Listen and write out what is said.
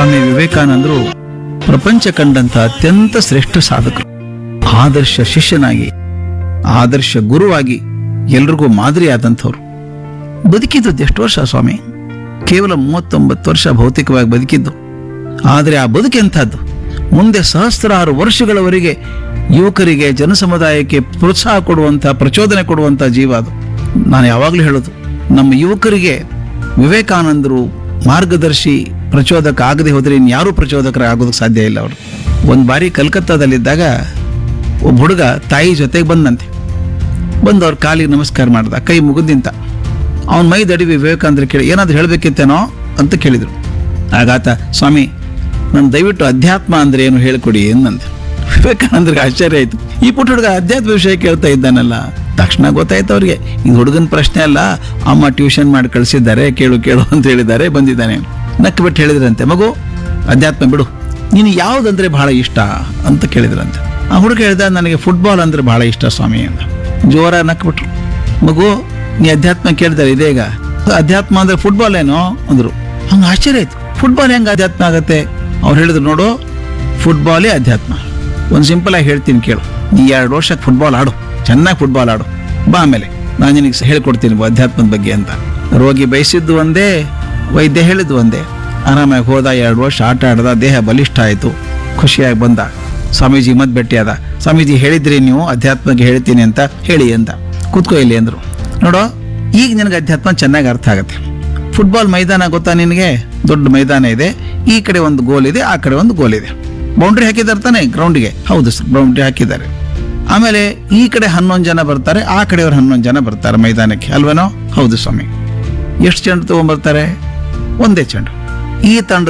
ಸ್ವಾಮಿ ವಿವೇಕಾನಂದರು ಪ್ರಪಂಚ ಕಂಡಂತ ಅತ್ಯಂತ ಶ್ರೇಷ್ಠ ಸಾಧಕರು ಆದರ್ಶ ಶಿಷ್ಯನಾಗಿ ಆದರ್ಶ ಗುರುವಾಗಿ ಎಲ್ರಿಗೂ ಮಾದರಿಯಾದಂಥವ್ರು ಬದುಕಿದ್ದದ್ದು ಎಷ್ಟು ವರ್ಷ ಸ್ವಾಮಿ ಕೇವಲ ಮೂವತ್ತೊಂಬತ್ತು ವರ್ಷ ಭೌತಿಕವಾಗಿ ಬದುಕಿದ್ದು ಆದರೆ ಆ ಬದುಕೆಂಥದ್ದು ಮುಂದೆ ಸಹಸ್ರಾರು ವರ್ಷಗಳವರೆಗೆ ಯುವಕರಿಗೆ ಜನಸಮುದಾಯಕ್ಕೆ ಪ್ರೋತ್ಸಾಹ ಕೊಡುವಂಥ ಪ್ರಚೋದನೆ ಕೊಡುವಂಥ ಜೀವ ಅದು ನಾನು ಯಾವಾಗಲೂ ಹೇಳೋದು ನಮ್ಮ ಯುವಕರಿಗೆ ವಿವೇಕಾನಂದರು ಮಾರ್ಗದರ್ಶಿ ಪ್ರಚೋದಕ ಆಗದೆ ಹೋದರೆ ಇನ್ಯಾರೂ ಪ್ರಚೋದಕರ ಆಗೋದಕ್ಕೆ ಸಾಧ್ಯ ಇಲ್ಲ ಅವರು ಒಂದು ಬಾರಿ ಕಲ್ಕತ್ತಾದಲ್ಲಿದ್ದಾಗ ಒಬ್ಬ ಹುಡುಗ ತಾಯಿ ಜೊತೆಗೆ ಬಂದಂತೆ ಬಂದು ಅವ್ರ ಕಾಲಿಗೆ ನಮಸ್ಕಾರ ಮಾಡ್ದ ಕೈ ಮುಗಿದಿಂತ ಅವನ ಮೈ ದಡಿವಿ ವಿವೇಕಾನಂದ್ರ ಕೇಳಿ ಏನಾದ್ರು ಹೇಳಬೇಕಿತ್ತೇನೋ ಅಂತ ಕೇಳಿದರು ಆಗಾತ ಸ್ವಾಮಿ ನಾನು ದಯವಿಟ್ಟು ಅಧ್ಯಾತ್ಮ ಅಂದ್ರೆ ಏನು ಹೇಳ್ಕೊಡಿ ಎಂದಂತೆ ವಿವೇಕಾನಂದ್ರಿಗೆ ಆಶ್ಚರ್ಯ ಆಯ್ತು ಈ ಪುಟ್ಟ ಹುಡುಗ ಅಧ್ಯಾತ್ಮ ವಿಷಯ ಕೇಳ್ತಾ ಇದ್ದಾನಲ್ಲ ತಕ್ಷಣ ಗೊತ್ತಾಯ್ತು ಅವ್ರಿಗೆ ಇದು ಹುಡುಗನ ಪ್ರಶ್ನೆ ಅಲ್ಲ ಅಮ್ಮ ಟ್ಯೂಷನ್ ಮಾಡಿ ಕಳಿಸಿದ್ದಾರೆ ಕೇಳು ಕೇಳು ಅಂತ ಹೇಳಿದ್ದಾರೆ ಬಂದಿದ್ದಾನೆ ನಕ್ಕು ಬಿಟ್ಟು ಹೇಳಿದ್ರಂತೆ ಮಗು ಅಧ್ಯಾತ್ಮ ಬಿಡು ನೀನು ಯಾವುದಂದ್ರೆ ಬಹಳ ಇಷ್ಟ ಅಂತ ಕೇಳಿದ್ರಂತೆ ಆ ಹುಡುಗ ಹೇಳ್ದ ನನಗೆ ಫುಟ್ಬಾಲ್ ಅಂದ್ರೆ ಬಹಳ ಇಷ್ಟ ಸ್ವಾಮಿ ಅಂತ ಜೋರ ನಕ್ಬಿಟ್ರು ಮಗು ನೀ ಅಧ್ಯಾತ್ಮ ಕೇಳಿದಾರೆ ಇದೀಗ ಅಧ್ಯಾತ್ಮ ಅಂದ್ರೆ ಫುಟ್ಬಾಲ್ ಏನೋ ಅಂದ್ರು ಹಂಗ ಆಶ್ಚರ್ಯ ಆಯ್ತು ಫುಟ್ಬಾಲ್ ಹೆಂಗ ಅಧ್ಯಾತ್ಮ ಆಗತ್ತೆ ಅವ್ರು ಹೇಳಿದ್ರು ನೋಡು ಫುಟ್ಬಾಲೇ ಅಧ್ಯಾತ್ಮ ಒಂದು ಸಿಂಪಲ್ ಆಗಿ ಹೇಳ್ತೀನಿ ಕೇಳು ನೀ ಎರಡು ವರ್ಷ ಫುಟ್ಬಾಲ್ ಆಡು ಚೆನ್ನಾಗಿ ಫುಟ್ಬಾಲ್ ಆಡು ಬಾ ಆಮೇಲೆ ನಾನು ನಿನಗೆ ಹೇಳ್ಕೊಡ್ತೀನಿ ಅಧ್ಯಾತ್ಮದ ಬಗ್ಗೆ ಅಂತ ರೋಗಿ ಬಯಸಿದ್ದು ಒಂದೇ ವೈದ್ಯ ಹೇಳಿದ್ದು ಒಂದೇ ಆರಾಮಾಗಿ ಹೋದ ಎರಡು ವರ್ಷ ಆಟ ಆಡ್ದ ದೇಹ ಬಲಿಷ್ಠ ಆಯಿತು ಖುಷಿಯಾಗಿ ಬಂದ ಸ್ವಾಮೀಜಿ ಮತ್ತೆ ಭೇಟಿಯಾದ ಸ್ವಾಮೀಜಿ ಹೇಳಿದ್ರಿ ನೀವು ಅಧ್ಯಾತ್ಮಕ್ಕೆ ಹೇಳ್ತೀನಿ ಅಂತ ಹೇಳಿ ಅಂತ ಕೂತ್ಕೋ ಇಲ್ಲಿ ಅಂದ್ರು ನೋಡೋ ಈಗ ನಿನಗೆ ಅಧ್ಯಾತ್ಮ ಚೆನ್ನಾಗಿ ಅರ್ಥ ಆಗುತ್ತೆ ಫುಟ್ಬಾಲ್ ಮೈದಾನ ಗೊತ್ತಾ ನಿನಗೆ ದೊಡ್ಡ ಮೈದಾನ ಇದೆ ಈ ಕಡೆ ಒಂದು ಗೋಲ್ ಇದೆ ಆ ಕಡೆ ಒಂದು ಗೋಲ್ ಇದೆ ಬೌಂಡ್ರಿ ಹಾಕಿದ್ದಾರೆ ತಾನೆ ಗ್ರೌಂಡ್ಗೆ ಹೌದು ಸರ್ ಬೌಂಡ್ರಿ ಹಾಕಿದ್ದಾರೆ ಆಮೇಲೆ ಈ ಕಡೆ ಹನ್ನೊಂದು ಜನ ಬರ್ತಾರೆ ಆ ಕಡೆಯವ್ರು ಹನ್ನೊಂದು ಜನ ಬರ್ತಾರೆ ಮೈದಾನಕ್ಕೆ ಅಲ್ವೇನೋ ಹೌದು ಸ್ವಾಮಿ ಎಷ್ಟು ಚೆಂಡು ತಗೊಂಡ್ಬರ್ತಾರೆ ಒಂದೇ ಚೆಂಡು ಈ ತಂಡ